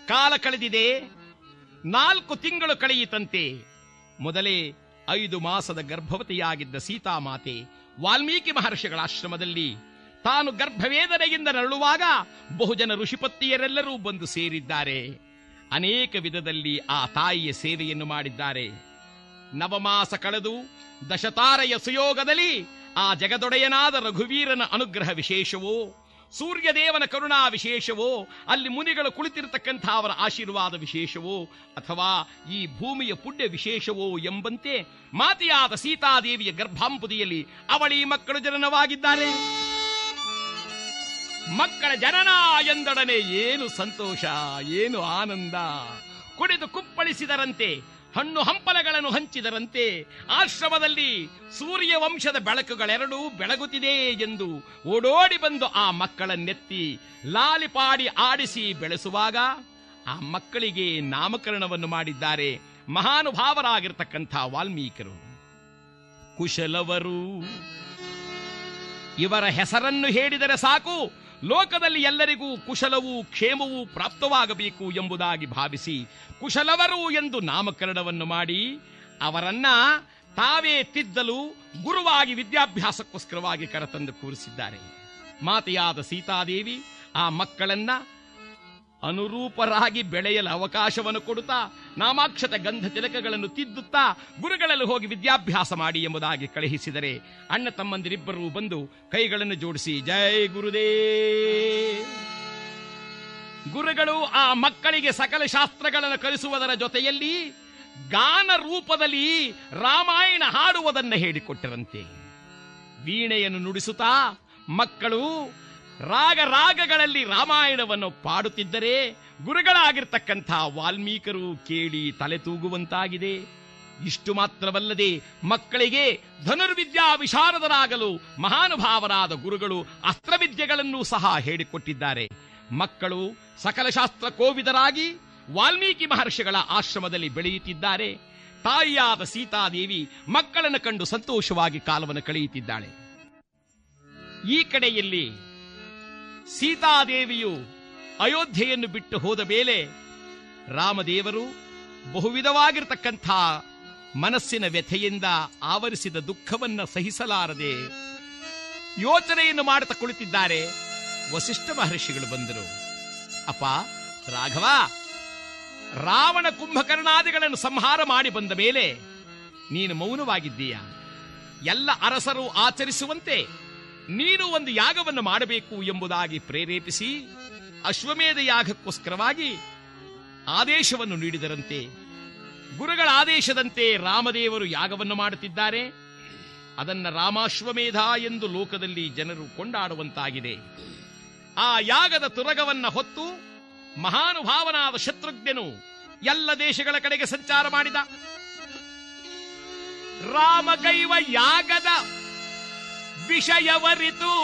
ಕಾಲ ಕಳೆದಿದೆ ನಾಲ್ಕು ತಿಂಗಳು ಕಳೆಯಿತಂತೆ ಮೊದಲೇ ಐದು ಮಾಸದ ಗರ್ಭವತಿಯಾಗಿದ್ದ ಸೀತಾಮಾತೆ ವಾಲ್ಮೀಕಿ ಮಹರ್ಷಿಗಳ ಆಶ್ರಮದಲ್ಲಿ ತಾನು ಗರ್ಭವೇದನೆಯಿಂದ ನರಳುವಾಗ ಬಹುಜನ ಋಷಿಪತ್ತಿಯರೆಲ್ಲರೂ ಬಂದು ಸೇರಿದ್ದಾರೆ ಅನೇಕ ವಿಧದಲ್ಲಿ ಆ ತಾಯಿಯ ಸೇವೆಯನ್ನು ಮಾಡಿದ್ದಾರೆ ನವಮಾಸ ಕಳೆದು ದಶತಾರೆಯ ಸುಯೋಗದಲ್ಲಿ ಆ ಜಗದೊಡೆಯನಾದ ರಘುವೀರನ ಅನುಗ್ರಹ ವಿಶೇಷವೋ ಸೂರ್ಯದೇವನ ಕರುಣಾ ವಿಶೇಷವೋ ಅಲ್ಲಿ ಮುನಿಗಳು ಕುಳಿತಿರತಕ್ಕಂಥ ಅವರ ಆಶೀರ್ವಾದ ವಿಶೇಷವೋ ಅಥವಾ ಈ ಭೂಮಿಯ ಪುಣ್ಯ ವಿಶೇಷವೋ ಎಂಬಂತೆ ಮಾತೆಯಾದ ಸೀತಾದೇವಿಯ ಗರ್ಭಾಂಬುದಿಯಲ್ಲಿ ಅವಳಿ ಮಕ್ಕಳು ಜನನವಾಗಿದ್ದಾರೆ ಮಕ್ಕಳ ಜನನ ಎಂದೊಡನೆ ಏನು ಸಂತೋಷ ಏನು ಆನಂದ ಕುಡಿದು ಕುಪ್ಪಳಿಸಿದರಂತೆ ಹಣ್ಣು ಹಂಪಲಗಳನ್ನು ಹಂಚಿದರಂತೆ ಆಶ್ರಮದಲ್ಲಿ ಸೂರ್ಯ ವಂಶದ ಬೆಳಕುಗಳೆರಡೂ ಬೆಳಗುತ್ತಿದೆ ಎಂದು ಓಡೋಡಿ ಬಂದು ಆ ಮಕ್ಕಳನ್ನೆತ್ತಿ ಲಾಲಿಪಾಡಿ ಆಡಿಸಿ ಬೆಳೆಸುವಾಗ ಆ ಮಕ್ಕಳಿಗೆ ನಾಮಕರಣವನ್ನು ಮಾಡಿದ್ದಾರೆ ಮಹಾನುಭಾವರಾಗಿರ್ತಕ್ಕಂಥ ವಾಲ್ಮೀಕರು ಕುಶಲವರು ಇವರ ಹೆಸರನ್ನು ಹೇಳಿದರೆ ಸಾಕು ಲೋಕದಲ್ಲಿ ಎಲ್ಲರಿಗೂ ಕುಶಲವೂ ಕ್ಷೇಮವೂ ಪ್ರಾಪ್ತವಾಗಬೇಕು ಎಂಬುದಾಗಿ ಭಾವಿಸಿ ಕುಶಲವರು ಎಂದು ನಾಮಕರಣವನ್ನು ಮಾಡಿ ಅವರನ್ನ ತಾವೇ ತಿದ್ದಲು ಗುರುವಾಗಿ ವಿದ್ಯಾಭ್ಯಾಸಕ್ಕೋಸ್ಕರವಾಗಿ ಕರೆತಂದು ಕೂರಿಸಿದ್ದಾರೆ ಮಾತೆಯಾದ ಸೀತಾದೇವಿ ಆ ಮಕ್ಕಳನ್ನ ಅನುರೂಪರಾಗಿ ಬೆಳೆಯಲು ಅವಕಾಶವನ್ನು ಕೊಡುತ್ತಾ ನಾಮಾಕ್ಷತ ಗಂಧ ತಿಲಕಗಳನ್ನು ತಿದ್ದುತ್ತಾ ಗುರುಗಳಲ್ಲಿ ಹೋಗಿ ವಿದ್ಯಾಭ್ಯಾಸ ಮಾಡಿ ಎಂಬುದಾಗಿ ಕಳುಹಿಸಿದರೆ ಅಣ್ಣ ತಮ್ಮಂದಿರಿಬ್ಬರೂ ಬಂದು ಕೈಗಳನ್ನು ಜೋಡಿಸಿ ಜೈ ಗುರುದೇ ಗುರುಗಳು ಆ ಮಕ್ಕಳಿಗೆ ಸಕಲ ಶಾಸ್ತ್ರಗಳನ್ನು ಕಲಿಸುವುದರ ಜೊತೆಯಲ್ಲಿ ಗಾನ ರೂಪದಲ್ಲಿ ರಾಮಾಯಣ ಹಾಡುವುದನ್ನು ಹೇಳಿಕೊಟ್ಟರಂತೆ ವೀಣೆಯನ್ನು ನುಡಿಸುತ್ತಾ ಮಕ್ಕಳು ರಾಗ ರಾಗಗಳಲ್ಲಿ ರಾಮಾಯಣವನ್ನು ಪಾಡುತ್ತಿದ್ದರೆ ಗುರುಗಳಾಗಿರ್ತಕ್ಕಂಥ ವಾಲ್ಮೀಕರು ಕೇಳಿ ತಲೆ ತೂಗುವಂತಾಗಿದೆ ಇಷ್ಟು ಮಾತ್ರವಲ್ಲದೆ ಮಕ್ಕಳಿಗೆ ಧನುರ್ವಿದ್ಯಾ ವಿಶಾರದರಾಗಲು ಮಹಾನುಭಾವರಾದ ಗುರುಗಳು ಅಸ್ತ್ರವಿದ್ಯೆಗಳನ್ನೂ ಸಹ ಹೇಳಿಕೊಟ್ಟಿದ್ದಾರೆ ಮಕ್ಕಳು ಸಕಲ ಶಾಸ್ತ್ರ ಕೋವಿದರಾಗಿ ವಾಲ್ಮೀಕಿ ಮಹರ್ಷಿಗಳ ಆಶ್ರಮದಲ್ಲಿ ಬೆಳೆಯುತ್ತಿದ್ದಾರೆ ತಾಯಿಯಾದ ಸೀತಾದೇವಿ ಮಕ್ಕಳನ್ನು ಕಂಡು ಸಂತೋಷವಾಗಿ ಕಾಲವನ್ನು ಕಳೆಯುತ್ತಿದ್ದಾಳೆ ಈ ಕಡೆಯಲ್ಲಿ ಸೀತಾದೇವಿಯು ಅಯೋಧ್ಯೆಯನ್ನು ಬಿಟ್ಟು ಹೋದ ಮೇಲೆ ರಾಮದೇವರು ಬಹುವಿಧವಾಗಿರ್ತಕ್ಕಂಥ ಮನಸ್ಸಿನ ವ್ಯಥೆಯಿಂದ ಆವರಿಸಿದ ದುಃಖವನ್ನ ಸಹಿಸಲಾರದೆ ಯೋಚನೆಯನ್ನು ಮಾಡುತ್ತಾ ಕುಳಿತಿದ್ದಾರೆ ವಸಿಷ್ಠ ಮಹರ್ಷಿಗಳು ಬಂದರು ಅಪ್ಪ ರಾಘವ ರಾವಣ ಕುಂಭಕರ್ಣಾದಿಗಳನ್ನು ಸಂಹಾರ ಮಾಡಿ ಬಂದ ಮೇಲೆ ನೀನು ಮೌನವಾಗಿದ್ದೀಯ ಎಲ್ಲ ಅರಸರು ಆಚರಿಸುವಂತೆ ನೀನು ಒಂದು ಯಾಗವನ್ನು ಮಾಡಬೇಕು ಎಂಬುದಾಗಿ ಪ್ರೇರೇಪಿಸಿ ಅಶ್ವಮೇಧ ಯಾಗಕ್ಕೋಸ್ಕರವಾಗಿ ಆದೇಶವನ್ನು ನೀಡಿದರಂತೆ ಗುರುಗಳ ಆದೇಶದಂತೆ ರಾಮದೇವರು ಯಾಗವನ್ನು ಮಾಡುತ್ತಿದ್ದಾರೆ ಅದನ್ನ ರಾಮಾಶ್ವಮೇಧ ಎಂದು ಲೋಕದಲ್ಲಿ ಜನರು ಕೊಂಡಾಡುವಂತಾಗಿದೆ ಆ ಯಾಗದ ತುರಗವನ್ನ ಹೊತ್ತು ಮಹಾನುಭಾವನಾದ ಶತ್ರುಘ್ನನು ಎಲ್ಲ ದೇಶಗಳ ಕಡೆಗೆ ಸಂಚಾರ ಮಾಡಿದ ರಾಮಗೈವ ಯಾಗದ ವಿಷಯವರಿತು